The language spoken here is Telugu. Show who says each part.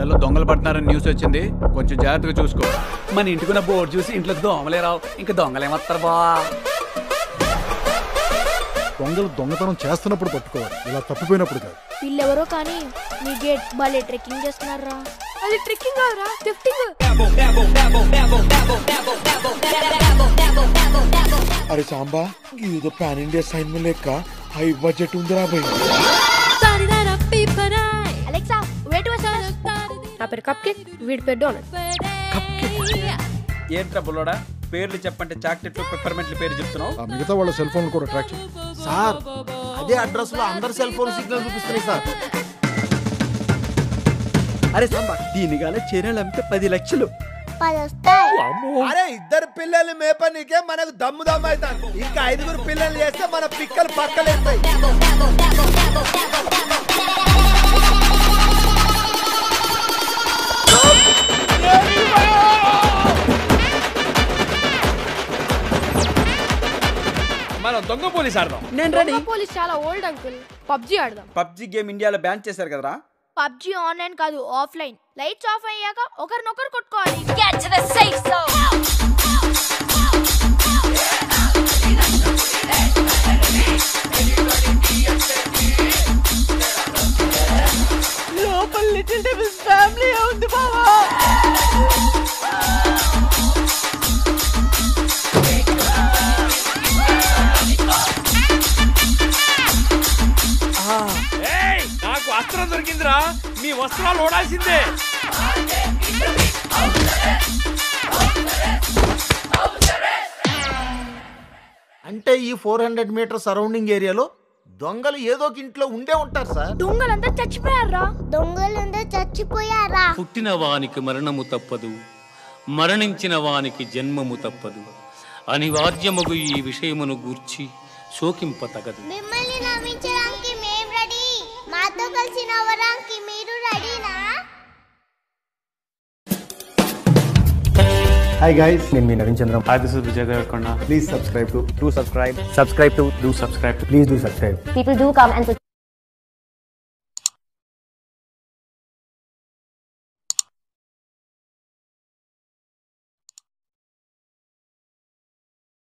Speaker 1: ఇళ్లలో దొంగలు పడుతున్నారని న్యూస్ వచ్చింది కొంచెం జాగ్రత్తగా చూసుకో మన ఇంటికున్న బోర్డు చూసి ఇంట్లోకి దోమలే రావు ఇంకా దొంగలేమత్తారు బా
Speaker 2: దొంగలు దొంగతనం చేస్తున్నప్పుడు పట్టుకోవాలి ఇలా తప్పిపోయినప్పుడు కాదు
Speaker 3: వీళ్ళెవరో కానీ మీ గేట్ భలే ట్రెక్కింగ్ చేస్తున్నారా అది ట్రెక్కింగ్ కాదురా లిఫ్టింగ్
Speaker 4: అరే సాంబా ఇదో పాన్ ఇండియా సైన్ లెక్క హై బడ్జెట్ ఉందిరా భయ్
Speaker 3: అలెక్సా వెయిట్ నా పేరు కప్ కేక్ వీడి పేరు డోనట్
Speaker 1: ఏంట్రా బుల్లోడా పేర్లు చెప్పంటే చాక్లెట్లు పెప్పర్మెంట్ల పేరు చెప్తున్నావు
Speaker 2: ఆ మిగతా వాళ్ళ సెల్ ఫోన్ కూడా ట్రాక్ చేయి
Speaker 5: సార్ అదే అడ్రస్ లో అందరు సెల్ ఫోన్ సిగ్నల్ చూపిస్తున్నాయి సార్
Speaker 1: అరే సాంబా దీనిగానే చీరలు అమ్మితే పది లక్షలు
Speaker 3: పది వస్తాయి
Speaker 4: అరే ఇద్దరు పిల్లల్ని మేపనీకే మనకు దమ్ము దమ్ము అవుతాను ఇంకా ఐదుగురు పిల్లల్ని చేస్తే మన పిక్కలు పక్కలేస్తాయి
Speaker 1: మనం దొంగ పోలీస్ ఆడదాం
Speaker 3: నేను రెడీ పోలీస్ చాలా ఓల్డ్ అంకుల్ పబ్జి ఆడదాం
Speaker 1: పబ్జి గేమ్ ఇండియాలో బ్యాన్ చేశారు కదరా
Speaker 3: పబ్జి ఆన్లైన్ కాదు ఆఫ్లైన్ లైట్స్ ఆఫ్ అయ్యాక ఒకరినొకరు కొట్టుకోవాలి
Speaker 6: లోపల లిటిల్ డెవిల్స్ ఫ్యామిలీ ఉంది బావా
Speaker 1: నాకు అస్త్రం దొరికిందిరా మీ వస్త్రాలు ఓడాల్సిందే
Speaker 5: అంటే ఈ ఫోర్ హండ్రెడ్ మీటర్ సరౌండింగ్ ఏరియాలో దొంగలు ఏదో ఒక ఇంట్లో ఉండే ఉంటారు సార్
Speaker 3: దొంగలంతా చచ్చిపోయారా దొంగలంతా చచ్చిపోయారా
Speaker 7: పుట్టిన వానికి మరణము తప్పదు మరణించిన వానికి జన్మము తప్పదు అనివార్యమగు ఈ విషయమును గూర్చి శోకింప తగదు
Speaker 3: మిమ్మల్ని నమ్మించడానికి మేము రెడీ మాతో కలిసి నవ్వడానికి మీరు రెడీనా
Speaker 8: హాయ్ గైస్ నేను మీ Naveen Chandram
Speaker 9: Hi, this is Vijay Devarkonda.
Speaker 8: Please subscribe to
Speaker 9: Do subscribe. Subscribe to do subscribe to
Speaker 8: please do subscribe
Speaker 10: People do come and